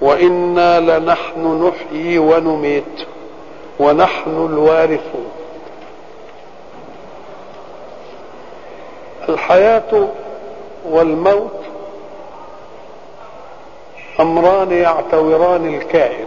وإنا لنحن نحيي ونميت ونحن الوارثون الحياة والموت أمران يعتوران الكائن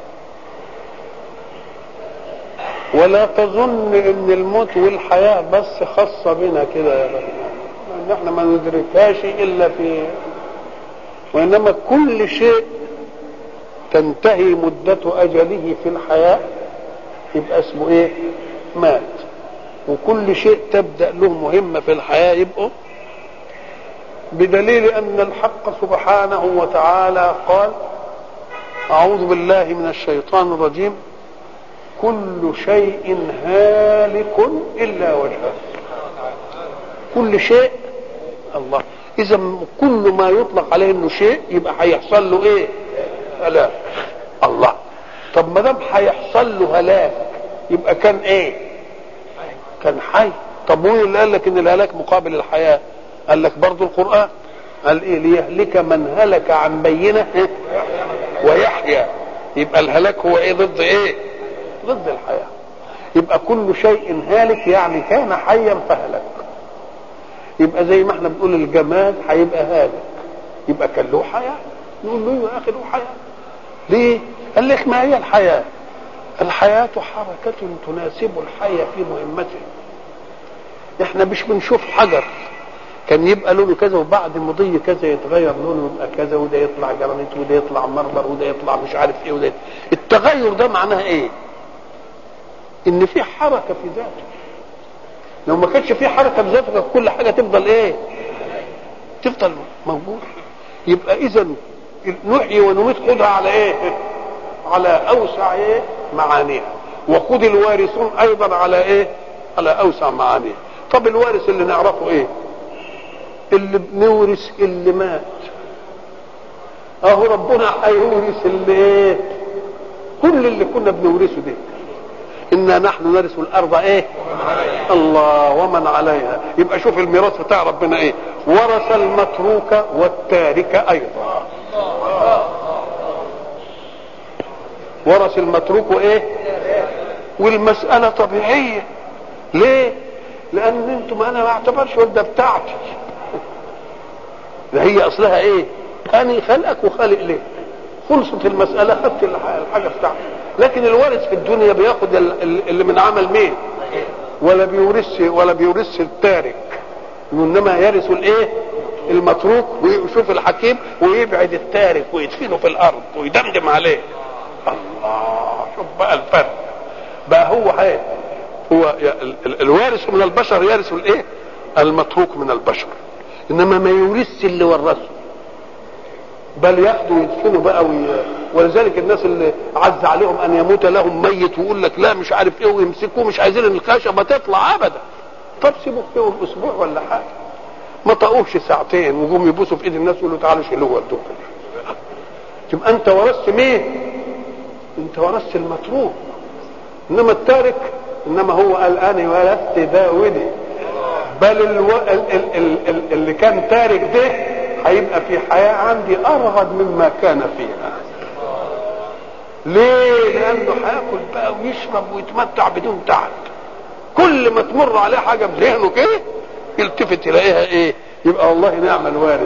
ولا تظن ان الموت والحياة بس خاصة بنا كده يا بني ان احنا ما ندركهاش الا في وانما كل شيء تنتهي مدة اجله في الحياة يبقى اسمه ايه مات وكل شيء تبدأ له مهمة في الحياة يبقوا بدليل ان الحق سبحانه وتعالى قال اعوذ بالله من الشيطان الرجيم كل شيء هالك الا وجهه كل شيء الله اذا كل ما يطلق عليه انه شيء يبقى هيحصل له ايه هلاك الله طب ما دام هيحصل له هلاك يبقى كان ايه كان حي طب مين اللي قال لك ان الهلاك مقابل الحياه قال لك برضه القران قال ايه ليهلك من هلك عن بينه ويحيى يبقى الهلاك هو ايه ضد ايه ضد الحياة يبقى كل شيء هالك يعني كان حيا فهلك يبقى زي ما احنا بنقول الجماد هيبقى هالك يبقى كان له حياة نقول له يا اخي له حياة ليه قال لك ما هي الحياة الحياة حركة تناسب الحي في مهمته احنا مش بنشوف حجر كان يبقى لونه كذا وبعد مضي كذا يتغير لونه يبقى كذا وده يطلع جرانيت وده يطلع مرمر وده يطلع مش عارف ايه وده التغير ده معناها ايه ان في حركه في ذاته لو ما كانش في حركه في ذاته كل حاجه تفضل ايه تفضل موجود يبقى اذا نحيي ونميت خدها على ايه على اوسع ايه معانيها وخذ الوارثون ايضا على ايه على اوسع معانيها طب الوارث اللي نعرفه ايه اللي بنورث اللي مات اهو ربنا هيورث اللي ايه كل اللي كنا بنورثه ده انا نحن نرث الارض ايه الله ومن عليها يبقى شوف الميراث بتاع ربنا ايه ورث المتروك والتارك ايضا ورث المتروك وايه والمساله طبيعيه ليه لان انتم انا ما اعتبرش ده بتاعتي ده هي اصلها ايه انا خلقك وخالق ليه خلصت المساله خدت الحاجه بتاعتي لكن الوارث في الدنيا بياخد اللي من عمل مين ولا بيورث ولا بيورث التارك وانما يرث الايه المتروك ويشوف الحكيم ويبعد التارك ويدفنه في الارض ويدمدم عليه الله شوف بقى الفرق بقى هو هي هو الوارث من البشر يرث الايه المتروك من البشر انما ما يورثش اللي ورثه بل ياخدوا ويدفنوا بقى وي... ولذلك الناس اللي عز عليهم ان يموت لهم ميت ويقول لك لا مش عارف ايه ويمسكوه مش عايزين الخشبه تطلع ابدا طب سيبوه فيهم اسبوع ولا حاجه ما طقوش ساعتين وجم يبوسوا في ايد الناس ويقولوا تعالوا شيلوه ودوه تبقى انت ورثت مين؟ انت ورثت المتروك انما التارك انما هو قال انا ورثت ده ودي بل الو... ال... ال... ال... ال... اللي كان تارك ده هيبقى في حياة عندي أرغد مما كان فيها ليه لأنه هياكل بقى ويشرب ويتمتع بدون تعب كل ما تمر عليه حاجة في ذهنه كده يلتفت يلاقيها ايه يبقى والله نعم الوارد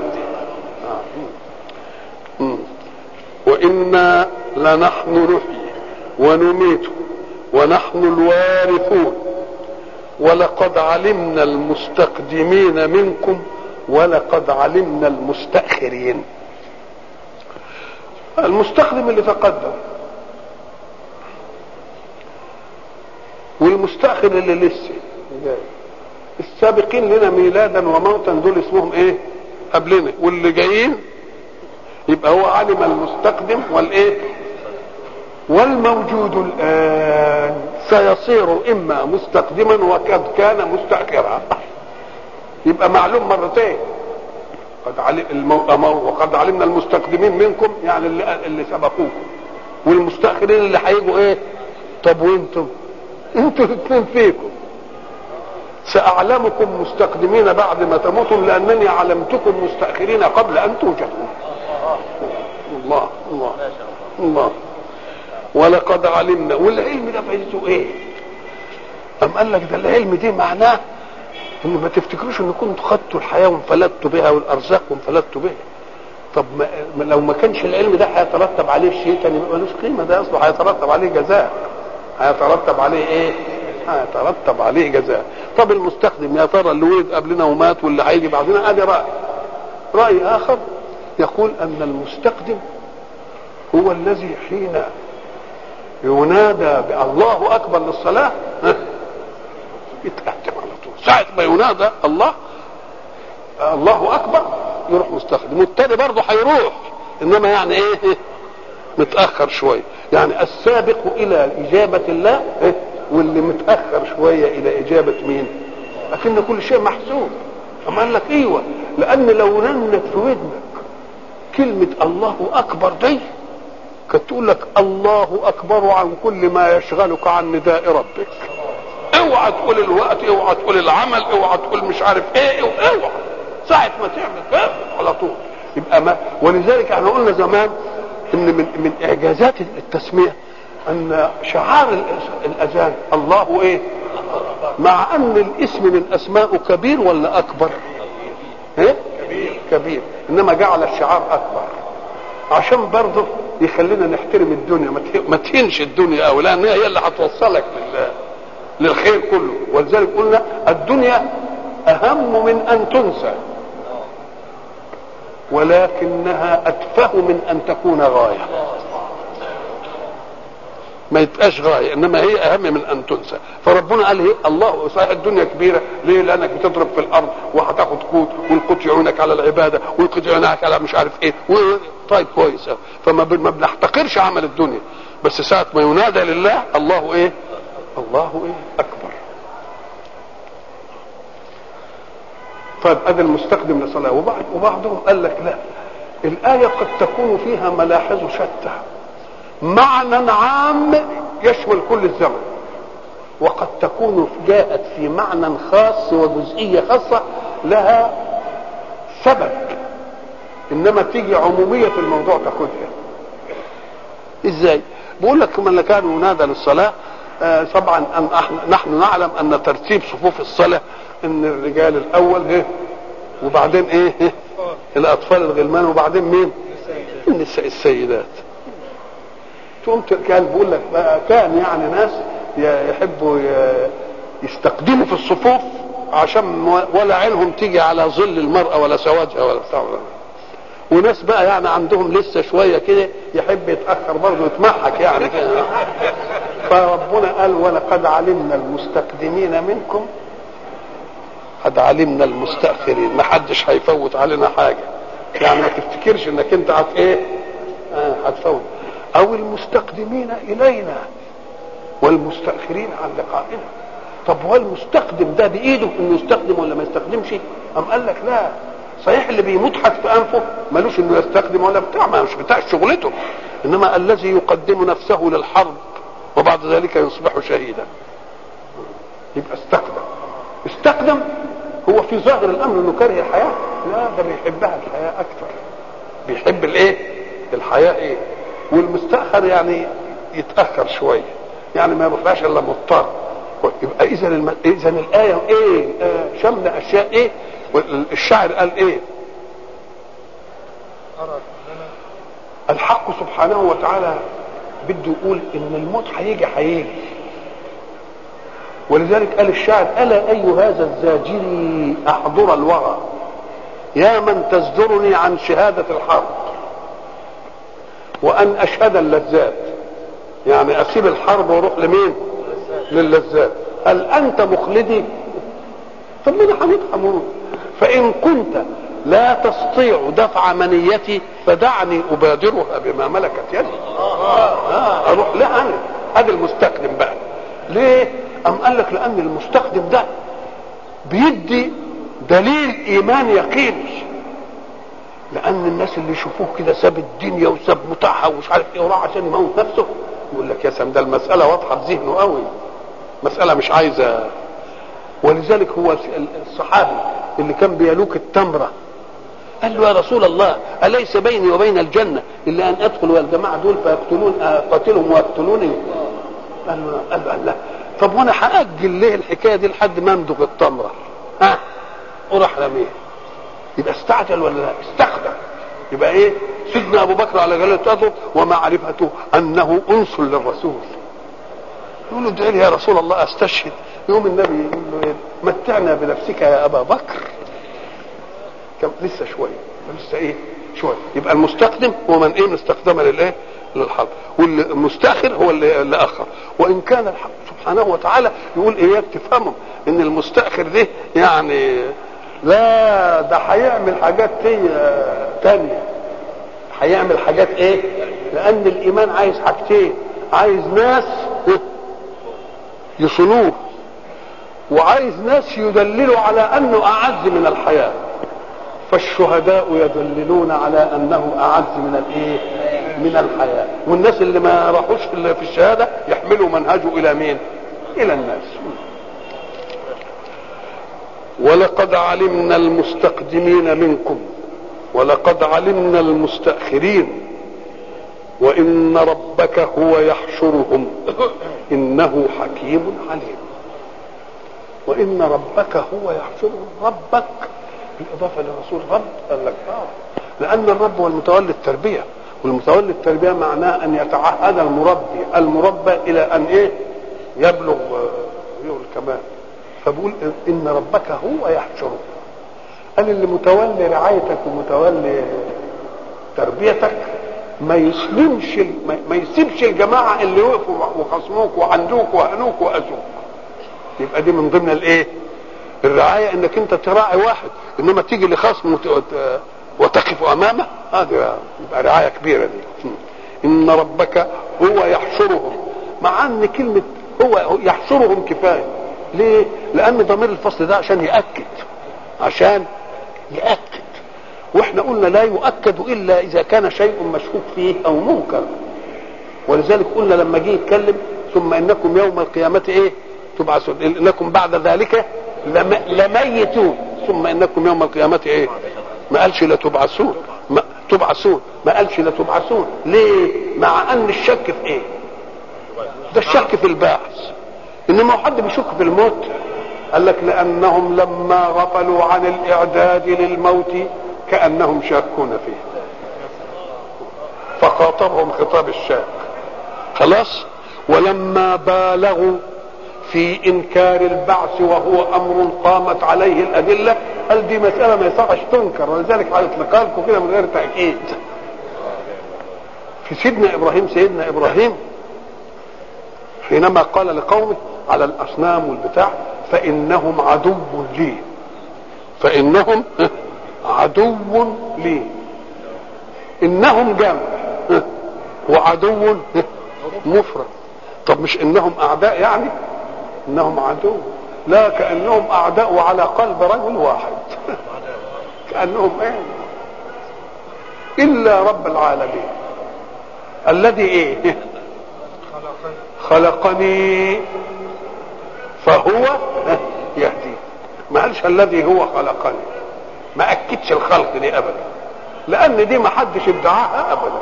آه. وإنا لنحن نحيي ونميت ونحن الوارثون ولقد علمنا المستقدمين منكم ولقد علمنا المستأخرين المستخدم اللي تقدم والمستأخر اللي لسه جاي السابقين لنا ميلادا وموتا دول اسمهم ايه قبلنا واللي جايين يبقى هو علم المستقدم والايه والموجود الان سيصير اما مستقدما وقد كان مستاخرا يبقى معلوم مرتين قد علم المو... وقد علمنا المستقدمين منكم يعني اللي اللي سبقوكم والمستاخرين اللي هيجوا ايه طب وانتم انتوا الاثنين فيكم ساعلمكم مستقدمين بعد ما تموتوا لانني علمتكم مستاخرين قبل ان توجدوا الله الله الله ولقد علمنا والعلم ده فايدته ايه؟ أم قال لك ده العلم دي معناه ان ما تفتكروش ان كنتوا خدتوا الحياه وانفلتوا بها والارزاق وانفلتوا بها طب ما لو ما كانش العلم ده هيترتب عليه شيء كان يبقى ملوش قيمه ده اصله هيترتب عليه جزاء هيترتب عليه ايه؟ هيترتب عليه جزاء طب المستخدم يا ترى اللي ولد قبلنا ومات واللي هيجي بعدنا ادي راي راي اخر يقول ان المستخدم هو الذي حين ينادى بالله اكبر للصلاه يتقدم على طول ساعه ما ينادى الله الله اكبر يروح مستخدم والتاني برضه هيروح انما يعني ايه متاخر شويه يعني السابق الى اجابه الله إيه؟ واللي متاخر شويه الى اجابه مين لكن كل شيء محسوب اما قال لك ايوه لان لو رنت في ودنك كلمه الله اكبر دي كانت تقول لك الله اكبر عن كل ما يشغلك عن نداء ربك اوعى تقول الوقت اوعى تقول العمل اوعى تقول مش عارف ايه اوعى ساعة ما تعمل كده على طول يبقى ما ولذلك احنا قلنا زمان ان من من اعجازات التسميه ان شعار الاذان الله ايه مع ان الاسم من اسماء كبير ولا اكبر ايه كبير كبير انما جعل الشعار اكبر عشان برضه يخلينا نحترم الدنيا ما تهينش الدنيا قوي لان هي اللي هتوصلك لل للخير كله ولذلك قلنا الدنيا اهم من ان تنسى ولكنها اتفه من ان تكون غايه ما يبقاش غايه انما هي اهم من ان تنسى فربنا قال ايه الله صحيح الدنيا كبيره ليه لانك بتضرب في الارض وهتاخد قوت والقوت يعينك على العباده والقوت يعينك على مش عارف ايه طيب كويس فما ما بنحتقرش عمل الدنيا بس ساعه ما ينادى لله الله ايه الله ايه اكبر طيب ادي المستخدم للصلاه وبعض وبعضهم قال لك لا الايه قد تكون فيها ملاحظ شتى معنى عام يشمل كل الزمن وقد تكون جاءت في معنى خاص وجزئيه خاصه لها سبب انما تيجي عموميه في الموضوع تاخدها ازاي بقول لك من كان ينادى للصلاه آه طبعا أن نحن نعلم ان ترتيب صفوف الصلاه ان الرجال الاول هي وبعدين ايه هي الاطفال الغلمان وبعدين مين النساء السيدات تقوم كان بيقول لك كان يعني ناس يحبوا يستقدموا في الصفوف عشان ولا عينهم تيجي على ظل المرأة ولا سوادها ولا بتاع وناس بقى يعني عندهم لسه شوية كده يحب يتأخر برضه يتمحك يعني كده فربنا قال ولقد علمنا المستقدمين منكم قد علمنا المستأخرين ما حدش هيفوت علينا حاجة يعني ما تفتكرش انك انت هت ايه آه هتفوت او المستقدمين الينا والمستأخرين عن لقائنا طب هو المستخدم ده بايده انه يستخدم ولا ما يستخدمش ام قال لك لا صحيح اللي بيموت حد في انفه ملوش انه يستخدم ولا بتاع ما مش بتاع شغلته انما الذي يقدم نفسه للحرب وبعد ذلك يصبح شهيدا يبقى استخدم استخدم هو في ظاهر الامر انه كاره الحياه لا ده بيحبها الحياه اكثر بيحب الايه الحياه ايه والمستاخر يعني يتاخر شويه يعني ما يبقاش الا مضطر يبقى اذا الم... اذا الايه ايه آه شمل اشياء ايه الشاعر قال ايه الحق سبحانه وتعالى بده يقول ان الموت هيجي هيجي ولذلك قال الشاعر الا اي هذا الزاجري احضر الورى يا من تزجرني عن شهاده الحرب وان اشهد اللذات يعني اسيب الحرب واروح لمين للذات هل انت مخلدي طب ما انا هموت هموت فان كنت لا تستطيع دفع منيتي فدعني ابادرها بما ملكت يدي آه اروح لها انا هذا المستخدم بقى ليه ام قال لك لان المستخدم ده بيدي دليل ايمان يقيني لان الناس اللي يشوفوه كده ساب الدنيا وساب متاعها ومش عارف ايه وراح عشان يموت نفسه يقول لك يا سام ده المساله واضحه في ذهنه قوي مساله مش عايزه ولذلك هو الصحابي اللي كان بيلوك التمره قال له يا رسول الله اليس بيني وبين الجنه الا ان ادخل والجماعه دول فيقتلون اقاتلهم ويقتلوني قال له قال له لا طب وانا هاجل ليه الحكايه دي لحد ما امضغ التمره ها وراح رميه يبقى استعجل ولا لا استخدم يبقى ايه سيدنا ابو بكر على جلالته ومعرفته انه انس للرسول يقول له ادعي لي يا رسول الله استشهد يقوم النبي يقول له ايه متعنا بنفسك يا ابا بكر كم لسه شويه لسه ايه شويه يبقى المستقدم هو من ايه استخدم للايه للحرب والمستاخر هو اللي, اللي اخر وان كان الحق سبحانه وتعالى يقول اياك تفهمه ان المستاخر ده يعني لا ده هيعمل حاجات تانية هيعمل حاجات ايه لان الايمان عايز حاجتين عايز ناس يصلوه وعايز ناس يدللوا على انه اعز من الحياه فالشهداء يدللون على انه اعز من الايه من الحياه والناس اللي ما راحوش في الشهاده يحملوا منهجه الى مين الى الناس ولقد علمنا المستقدمين منكم ولقد علمنا المستأخرين وإن ربك هو يحشرهم إنه حكيم عليم وإن ربك هو يحشرهم ربك بالإضافة للرسول رب قال لك آه لأن الرب هو المتولي التربية والمتولي التربية معناه أن يتعهد المربي المربى إلى أن إيه يبلغ يقول كمان فبقول ان ربك هو يحشرك قال اللي متولي رعايتك ومتولي تربيتك ما يسلمش ما يسيبش الجماعه اللي وقفوا وخصموك وعندوك وهنوك واذوك يبقى دي من ضمن الايه الرعايه انك انت تراعي واحد انما تيجي لخصم وتقف امامه هذا يبقى رعايه كبيره دي ان ربك هو يحشرهم مع ان كلمه هو يحشرهم كفايه ليه؟ لأن ضمير الفصل ده عشان يأكد عشان يأكد واحنا قلنا لا يؤكد إلا إذا كان شيء مشكوك فيه أو منكر ولذلك قلنا لما جه يتكلم ثم إنكم يوم القيامة إيه؟ تبعثون إنكم بعد ذلك لم... لميتون ثم إنكم يوم القيامة إيه؟ ما قالش لا تبعثون ما تبعثون ما قالش لا تبعثون ليه؟ مع أن الشك في إيه؟ ده الشك في البعث انما حد بيشك في الموت قال لك لانهم لما غفلوا عن الاعداد للموت كانهم شاكون فيه فخاطبهم خطاب الشاك خلاص ولما بالغوا في انكار البعث وهو امر قامت عليه الادله قال دي مساله ما يصحش تنكر ولذلك هيطلقها لكم كده من غير تاكيد في سيدنا ابراهيم سيدنا ابراهيم حينما قال لقومه على الاصنام والبتاع فانهم عدو لي فانهم عدو لي انهم جمع وعدو مفرد طب مش انهم اعداء يعني انهم عدو لا كانهم اعداء وعلى قلب رجل واحد كانهم ايه الا رب العالمين الذي ايه خلقني فهو يهدي ما قالش الذي هو خلقني ما اكدش الخلق دي ابدا لان دي ما حدش ادعاها ابدا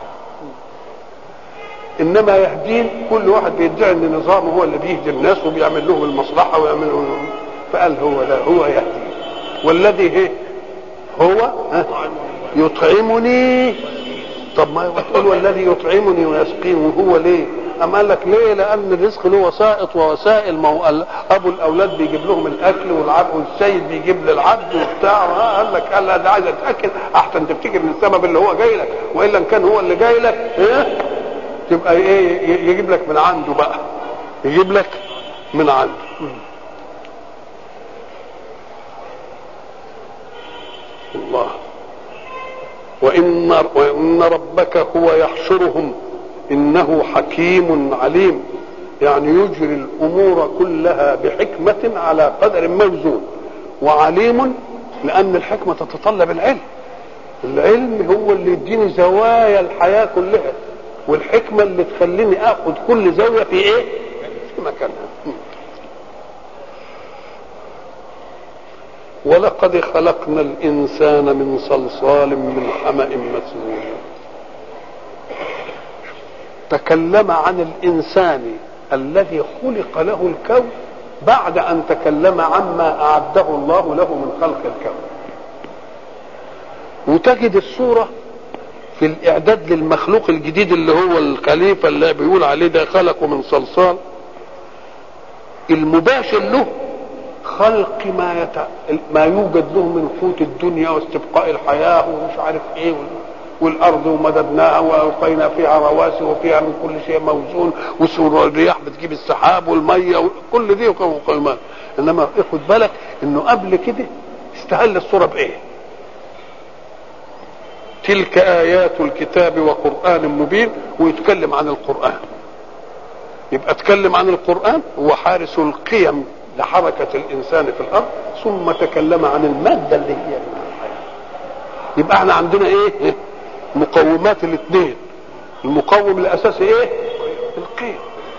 انما يهدين كل واحد بيدعي ان نظامه هو اللي بيهدي الناس وبيعمل لهم المصلحه ويعمل لهم فقال هو لا هو يهدي والذي هي هو يطعمني طب ما تقول والذي يطعمني ويسقيني وهو ليه أم قال لك ليه لأن الرزق له وسائط ووسائل ما هو أبو الأولاد بيجيب لهم الأكل والعبد والسيد بيجيب للعبد وبتاع قال لك قال ده عايز أتأكل أحسن تفتكر من السبب اللي هو جاي لك وإلا إن كان هو اللي جاي لك إيه تبقى إيه يجيب لك من عنده بقى يجيب لك من عنده الله وإن وإن ربك هو يحشرهم انه حكيم عليم يعني يجري الامور كلها بحكمه على قدر موزون وعليم لان الحكمه تتطلب العلم العلم هو اللي يديني زوايا الحياه كلها والحكمه اللي تخليني اخد كل زاويه في ايه في مكانها ولقد خلقنا الإنسان من صلصال من حمأ مسنون تكلم عن الإنسان الذي خلق له الكون بعد أن تكلم عما أعده الله له من خلق الكون وتجد الصورة في الإعداد للمخلوق الجديد اللي هو الخليفة اللي بيقول عليه ده خلقه من صلصال المباشر له خلق ما يت... ما يوجد له من قوت الدنيا واستبقاء الحياه ومش عارف ايه وال... والارض ومددناها والقينا فيها رواسي وفيها من كل شيء موزون والرياح بتجيب السحاب والميه وكل دي مقومات انما خد بالك انه قبل كده استهل الصوره بايه؟ تلك ايات الكتاب وقران مبين ويتكلم عن القران يبقى اتكلم عن القران هو حارس القيم لحركة الإنسان في الأرض ثم تكلم عن المادة اللي هي يبقى احنا عندنا ايه مقومات الاثنين المقوم الأساسي ايه القيم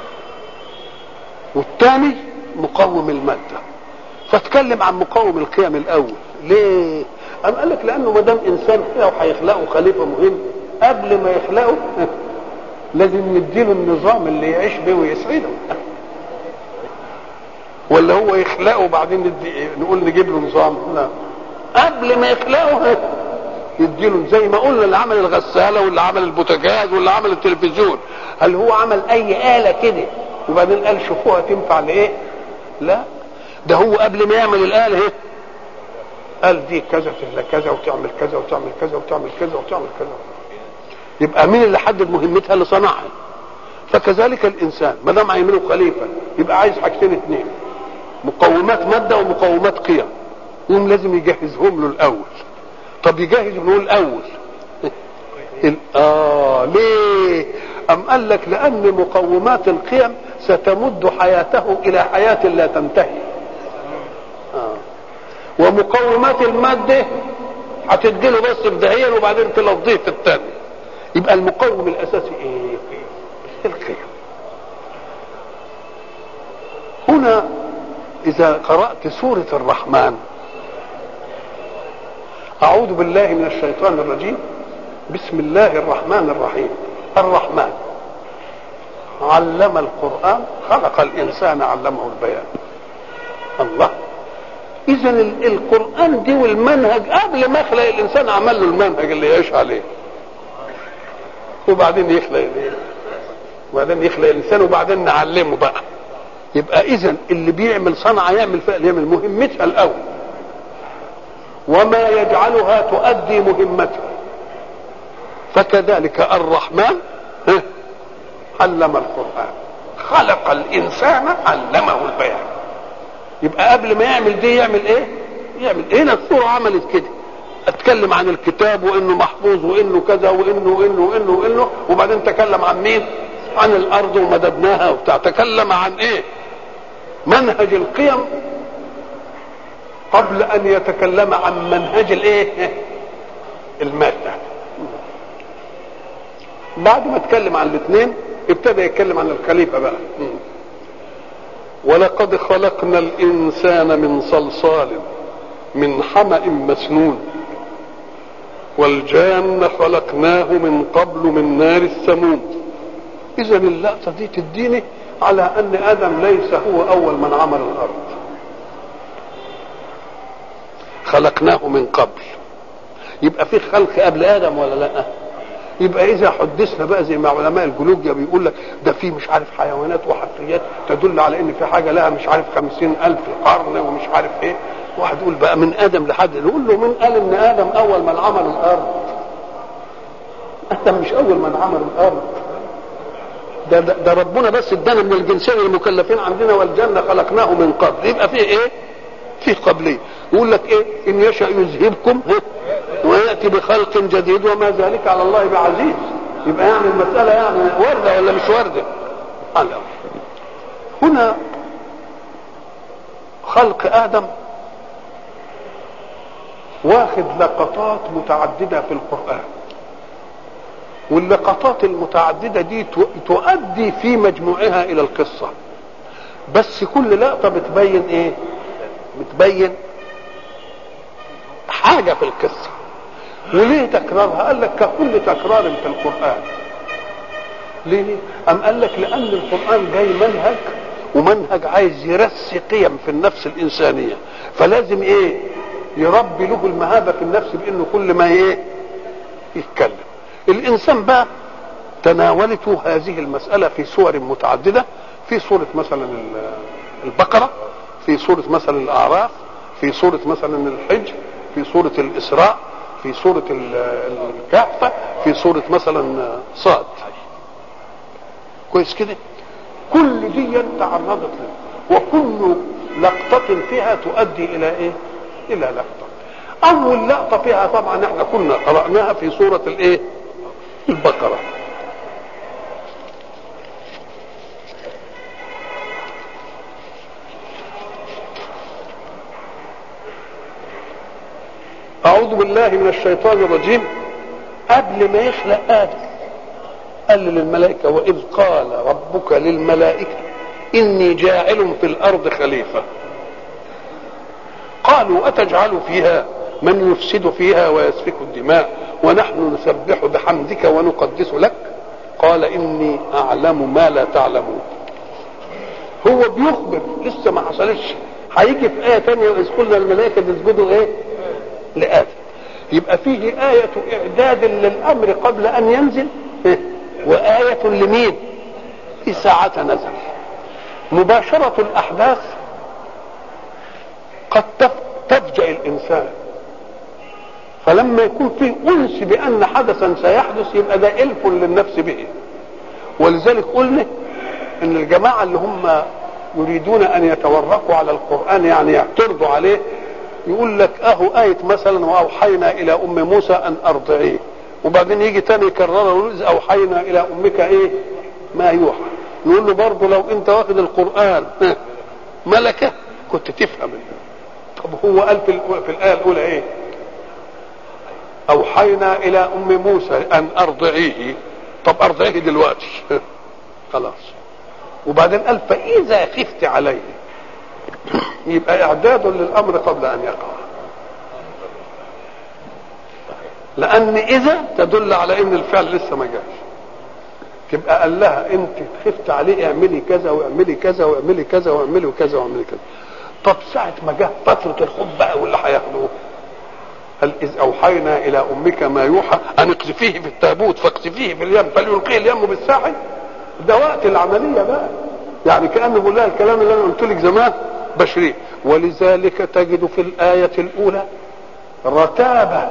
والثاني مقوم المادة فتكلم عن مقوم القيم الأول ليه أم قال لك لأنه ما دام إنسان كده وهيخلقه خليفة مهم قبل ما يخلقه لازم نديله النظام اللي يعيش به ويسعده ولا هو يخلقه وبعدين ندي نقول نجيب له نظام لا قبل ما يخلقه يديله زي ما قلنا اللي عمل الغساله واللي عمل البوتاجاز واللي عمل التلفزيون هل هو عمل اي اله كده وبعدين قال شوفوها تنفع لايه لا ده هو قبل ما يعمل الاله ايه قال دي كذا تلا كذا وتعمل كذا وتعمل كذا وتعمل كذا وتعمل كذا يبقى مين اللي حدد مهمتها اللي صنعها فكذلك الانسان ما دام هيعمله خليفه يبقى عايز حاجتين اثنين مقومات ماده ومقومات قيم يوم لازم يجهزهم له الاول طب يجهز له الاول اه ليه ام قال لك لان مقومات القيم ستمد حياته الى حياه لا تنتهي آه. ومقومات الماده هتديله بس بدهيا وبعدين تلضيه في الثاني يبقى المقوم الاساسي ايه القيم هنا إذا قرأت سورة الرحمن أعوذ بالله من الشيطان الرجيم بسم الله الرحمن الرحيم الرحمن علم القرآن خلق الإنسان علمه البيان الله إذا القرآن دي والمنهج قبل ما يخلق الإنسان عمل له المنهج اللي يعيش عليه وبعدين يخلق الايه وبعدين يخلق الانسان وبعدين نعلمه بقى يبقى اذا اللي بيعمل صنعه يعمل فعل يعمل مهمتها الاول وما يجعلها تؤدي مهمتها فكذلك الرحمن علم القران خلق الانسان علمه البيان يبقى قبل ما يعمل دي يعمل ايه يعمل هنا الصوره عملت كده اتكلم عن الكتاب وانه محفوظ وانه كذا وانه وانه وانه وانه وبعدين تكلم عن مين عن الارض ومددناها وبتاع تكلم عن ايه منهج القيم قبل ان يتكلم عن منهج الايه الماده بعد ما اتكلم عن الاثنين ابتدى يتكلم عن الخليفه بقى ولقد خلقنا الانسان من صلصال من حمأ مسنون والجان خلقناه من قبل من نار السموم اذا اللقطه دي تديني على ان ادم ليس هو اول من عمل الارض خلقناه من قبل يبقى في خلق قبل ادم ولا لا يبقى اذا حدثنا بقى زي ما علماء الجيولوجيا بيقول لك ده في مش عارف حيوانات وحفريات تدل على ان في حاجه لها مش عارف خمسين الف قرن ومش عارف ايه واحد يقول بقى من ادم لحد نقول له من قال ان ادم اول من عمل الارض ادم مش اول من عمل الارض ده, ده, ده ربنا بس ادانا من الجنسين المكلفين عندنا والجنه خلقناه من قبل يبقى فيه ايه فيه قبليه يقول لك ايه ان يشاء يذهبكم وياتي بخلق جديد وما ذلك على الله بعزيز يبقى يعني المساله يعني ورده ولا مش ورده هنا خلق ادم واخد لقطات متعدده في القران واللقطات المتعدده دي تؤدي في مجموعها الى القصه بس كل لقطه بتبين ايه بتبين حاجه في القصه وليه تكرارها قال لك ككل تكرار في القران ليه ام قال لك لان القران جاي منهج ومنهج عايز يرسي قيم في النفس الانسانيه فلازم ايه يربي له المهابه في النفس بانه كل ما ايه يتكلم الانسان بقى تناولته هذه المساله في سور متعدده في سوره مثلا البقره في سوره مثلا الاعراف في سوره مثلا الحج في سوره الاسراء في سوره الكهف في سوره مثلا صاد كويس كده كل دي تعرضت له وكل لقطة فيها تؤدي إلى إيه؟ إلى لقطة. أول لقطة فيها طبعا إحنا كنا قرأناها في سورة الإيه؟ البقرة. أعوذ بالله من الشيطان الرجيم قبل ما يخلق آدم قال للملائكة وإذ قال ربك للملائكة إني جاعل في الأرض خليفة قالوا أتجعل فيها من يفسد فيها ويسفك الدماء ونحن نسبح بحمدك ونقدس لك قال إني أعلم ما لا تعلمون هو بيخبر لسه ما حصلش هيجي في آية تانية وإذ قلنا الملائكة تسجدوا إيه؟ لآدم يبقى فيه آية إعداد للأمر قبل أن ينزل وآية لمين في ساعة نزل مباشرة الأحداث قد تفجأ الإنسان فلما يكون فيه أنس بأن حدثا سيحدث يبقى ده إلف للنفس به ولذلك قلنا إن الجماعة اللي هم يريدون أن يتورقوا على القرآن يعني يعترضوا عليه يقول لك أهو آية مثلا وأوحينا إلى أم موسى أن أرضعيه وبعدين يجي تاني يكررها يقول اوحينا الى امك ايه ما يوحى نقول له برضه لو انت واخد القران ملكه كنت تفهم طب هو قال في, في الايه الاولى ايه اوحينا الى ام موسى ان ارضعيه طب ارضعيه دلوقتي خلاص وبعدين قال فاذا خفت عليه يبقى اعداد للامر قبل ان يقع لان اذا تدل على ان الفعل لسه ما جاش تبقى قال لها انت خفت عليه اعملي كذا واعملي كذا واعملي كذا واعملي كذا واعملي كذا طب ساعة ما جه فترة الخوف بقى واللي هياخدوه قال إذ أوحينا إلى أمك ما يوحى أن اقذفيه في التابوت فاقذفيه في اليم فليلقيه اليم بالساحل ده وقت العملية بقى يعني كأنه بيقول لها الكلام اللي أنا قلت لك زمان بشري ولذلك تجد في الآية الأولى رتابة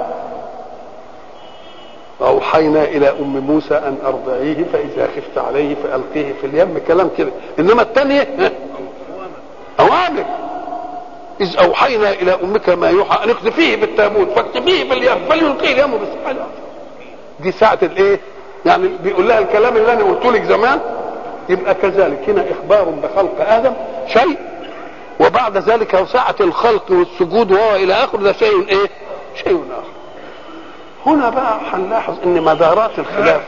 أوحينا إلى أم موسى أن أرضعيه فإذا خفت عليه فألقيه في اليم كلام كده إنما الثانية أوامر إذ أوحينا إلى أمك ما يوحى أن اقذفيه بالتابوت فاكتفيه في اليم فليلقيه اليم بالسحل دي ساعة الإيه؟ يعني بيقول لها الكلام اللي أنا قلت لك زمان يبقى كذلك هنا إخبار بخلق آدم شيء وبعد ذلك ساعة الخلق والسجود وهو إلى آخر ده شيء إيه؟ شيء آخر هنا بقى هنلاحظ ان مدارات الخلاف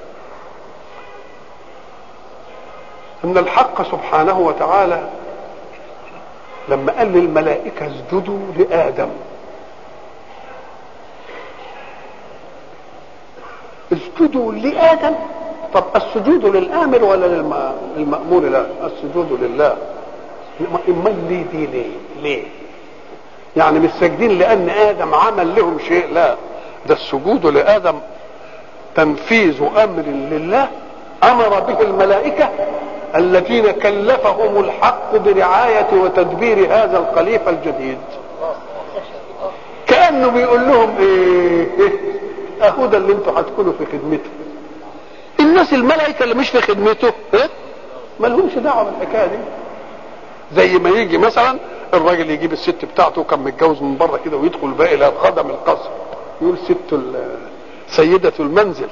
ان الحق سبحانه وتعالى لما قال للملائكة اسجدوا لآدم اسجدوا لآدم طب السجود للآمر ولا للمأمور لا السجود لله امال ليه دي ليه ليه يعني مش ساجدين لأن آدم عمل لهم شيء لا ده السجود لآدم تنفيذ أمر لله أمر به الملائكة الذين كلفهم الحق برعاية وتدبير هذا الخليفة الجديد كأنه بيقول لهم إيه, إيه أهو ده اللي انتوا هتكونوا في خدمته الناس الملائكة اللي مش في خدمته إيه؟ ما لهمش دعوة بالحكاية دي زي ما يجي مثلا الراجل يجيب الست بتاعته كان متجوز من بره كده ويدخل بقى الى خدم القصر يقول ست سيدة المنزل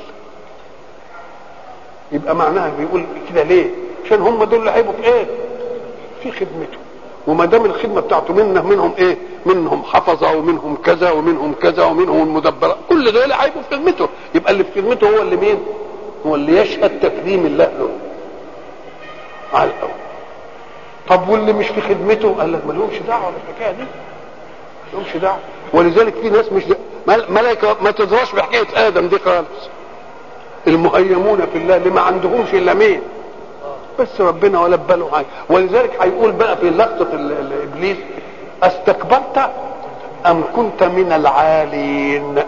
يبقى معناها بيقول كده ليه عشان هم دول اللي هيبقوا في ايه في خدمته وما دام الخدمه بتاعته منه منهم ايه منهم حفظه ومنهم كذا ومنهم كذا ومنهم المدبرة كل دول هيبقوا في خدمته يبقى اللي في خدمته هو اللي مين هو اللي يشهد تكريم الله له على الاول طب واللي مش في خدمته قال لك ما لهمش دعوه بالحكايه دي ما لهمش دعوه ولذلك في ناس مش ملائكه ما تدراش بحكايه ادم دي خالص المهيمون في الله اللي ما عندهمش الا مين بس ربنا ولا باله حاجه ولذلك هيقول بقى في لقطه ابليس استكبرت ام كنت من العالين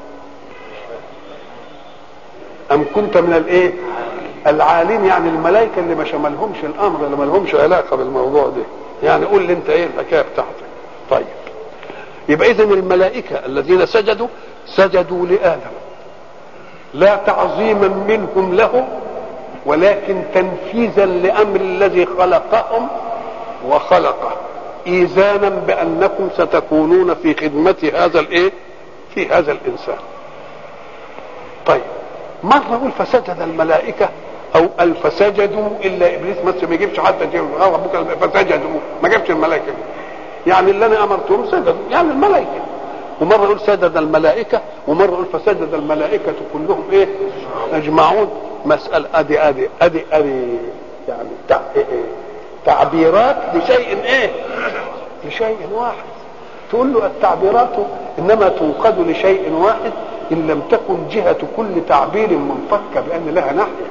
ام كنت من الايه العالين يعني الملائكه اللي ما شملهمش الامر اللي ما لهمش علاقه بالموضوع ده يعني قول لي انت ايه الحكايه بتاعتك طيب يبقى اذا الملائكه الذين سجدوا سجدوا لادم لا تعظيما منهم له ولكن تنفيذا لامر الذي خلقهم وخلقه ايذانا بانكم ستكونون في خدمه هذا الايه في هذا الانسان طيب مرة يقول فسجد الملائكة أو الفسجدوا إلا إبليس ما يجيبش حتى ربك فسجدوا ما جابش الملائكة يعني اللي أنا أمرتهم سجدوا يعني الملائكة ومرة يقول سجد الملائكة ومرة يقول فسجد الملائكة كلهم إيه أجمعون مسألة أدي أدي أدي أدي يعني تع... إيه إيه تعبيرات لشيء إيه لشيء واحد تقول له التعبيرات انما تنقد لشيء واحد ان لم تكن جهه كل تعبير منفكه بان لها ناحيه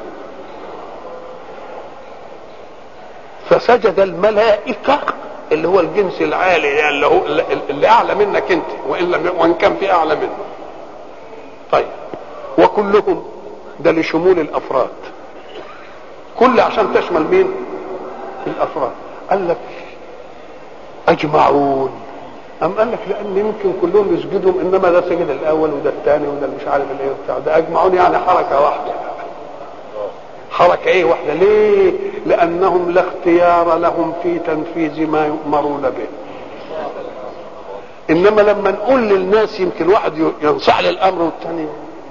فسجد الملائكه اللي هو الجنس العالي اللي هو اللي اعلى منك انت وان لم وان كان في اعلى منه طيب وكلهم ده لشمول الافراد كل عشان تشمل مين الافراد قال لك اجمعون أم قال لك لأن يمكن كلهم يسجدوا إنما ده سجد الأول وده الثاني وده مش عارف الإيه بتاع ده أجمعون يعني حركة واحدة حركة إيه واحدة ليه؟ لأنهم لا اختيار لهم في تنفيذ ما يؤمرون به إنما لما نقول للناس يمكن واحد ينصح للأمر والثاني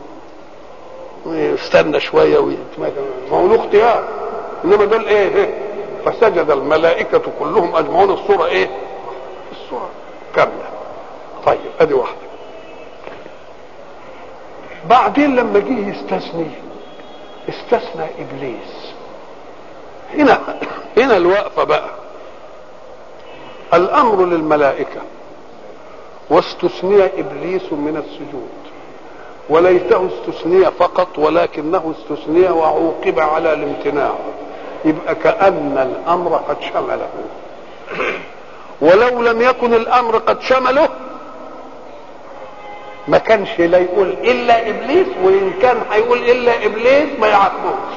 يستنى شوية ويتمكن ما هو له اختيار إنما دول إيه فسجد الملائكة كلهم أجمعون الصورة إيه؟ الصورة كاملة طيب ادي واحدة بعدين لما جه يستثني استثنى ابليس هنا هنا الوقفة بقى الامر للملائكة واستثني ابليس من السجود وليته استثني فقط ولكنه استثني وعوقب على الامتناع يبقى كأن الامر قد شمله ولو لم يكن الامر قد شمله ما كانش لا يقول الا ابليس وان كان هيقول الا ابليس ما يعاقبوش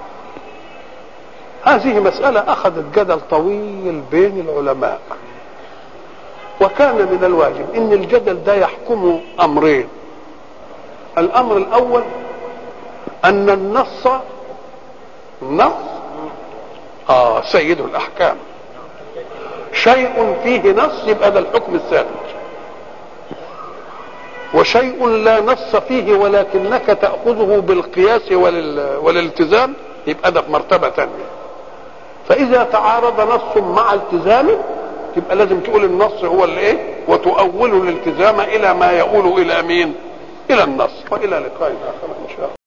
هذه مسألة أخذت جدل طويل بين العلماء وكان من الواجب أن الجدل ده يحكم أمرين الأمر الأول أن النص النص آه سيد الأحكام شيء فيه نص يبقى ده الحكم الثابت وشيء لا نص فيه ولكنك تأخذه بالقياس ولل... والالتزام يبقى ده في مرتبة ثانية فإذا تعارض نص مع التزام يبقى لازم تقول النص هو اللي ايه وتؤول الالتزام إلى ما يؤول إلى مين إلى النص وإلى لقاء آخر إن شاء الله